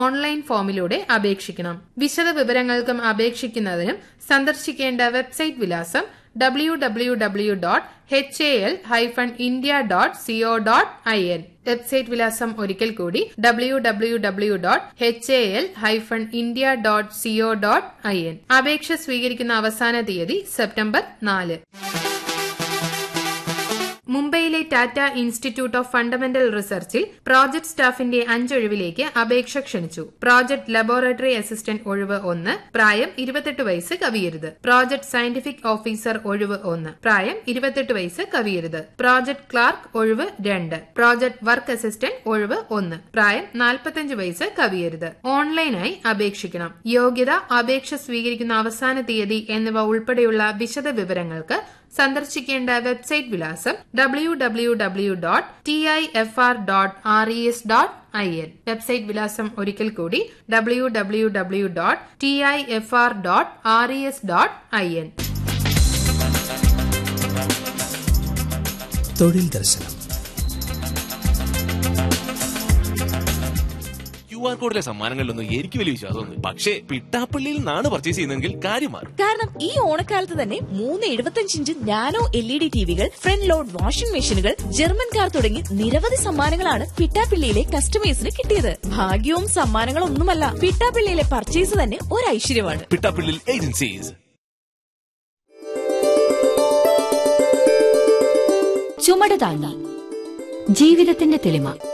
online ഫോമിലൂടെ അപേക്ഷിക്കണം വിശദ വിവരങ്ങൾക്കും അപേക്ഷിക്കുന്നതിനും സന്ദർശിക്കേണ്ട വെബ്സൈറ്റ് വിലാസം W W W dot H A L hyphen India dot C O dot I N website വിലാസം ഒരിക്കൽ കൂടി W W W dot H A L hyphen India dot C O dot I N അപേക്ഷ സ്വീകരിക്കുന്ന അവസാന തീയതി സെപ്റ്റംബർ നാല് മുംബൈയിലെ ടാറ്റ ഇൻസ്റ്റിറ്റ്യൂട്ട് ഓഫ് ഫണ്ടമെന്റൽ റിസർച്ചിൽ പ്രോജക്ട് സ്റ്റാഫിന്റെ അഞ്ചൊഴിവിലേക്ക് അപേക്ഷ ക്ഷണിച്ചു പ്രോജക്ട് ലബോറട്ടറി അസിസ്റ്റന്റ് ഒഴിവ് ഒന്ന് പ്രായം ഇരുപത്തെട്ട് വയസ്സ് കവിയരുത് പ്രോജക്ട് സയന്റിഫിക് ഓഫീസർ ഒഴിവ് ഒന്ന് പ്രായം ഇരുപത്തെട്ട് വയസ്സ് കവിയരുത് പ്രോജക്ട് ക്ലാർക്ക് ഒഴിവ് രണ്ട് പ്രോജക്ട് വർക്ക് അസിസ്റ്റന്റ് ഒഴിവ് ഒന്ന് പ്രായം നാൽപ്പത്തഞ്ച് വയസ്സ് കവിയരുത് ഓൺലൈനായി അപേക്ഷിക്കണം യോഗ്യത അപേക്ഷ സ്വീകരിക്കുന്ന അവസാന തീയതി എന്നിവ ഉൾപ്പെടെയുള്ള വിശദ വിവരങ്ങൾക്ക് സന്ദർശിക്കേണ്ട വെബ്സൈറ്റ് വിലാസം W W W dot T I F R dot R E S dot I N website വിലാസം ഒരിക്കൽ കൂടി W W W dot T I F R dot R E S dot I N തൊഴിൽ ദർശനം Q R കോഡിലെ സമ്മാനങ്ങളിലൊന്നും എനിക്ക് വലിയ വിശ്വാസമൊന്നും പക്ഷേ പിട്ടാപ്പള്ളിയിൽ നിന്നാണ് purchase ചെയ്യുന്നതെങ്കിൽ കാര്യം മാറും കാരണം ഈ ഓണക്കാലത്ത് തന്നെ മൂന്ന് എഴുപത്തഞ്ച് inch nano L E D ടിവികൾ ഫ്രണ്ട് ലോഡ് വാഷിംഗ് മെഷീനുകൾ ജർമ്മൻ കാർ തുടങ്ങി നിരവധി സമ്മാനങ്ങളാണ് പിട്ടാപ്പിള്ളിയിലെ കസ്റ്റമേഴ്സിന് കിട്ടിയത് ഭാഗ്യവും സമ്മാനങ്ങളൊന്നുമല്ല പിട്ടാപ്പിള്ളിയിലെ പർച്ചേസ് തന്നെ ഒരു ഐശ്വര്യമാണ് പിട്ടാപ്പള്ളിയിൽ ഏജൻസീസ് ചുമട് താങ്ങി ജീവിതത്തിന്റെ തെളിമ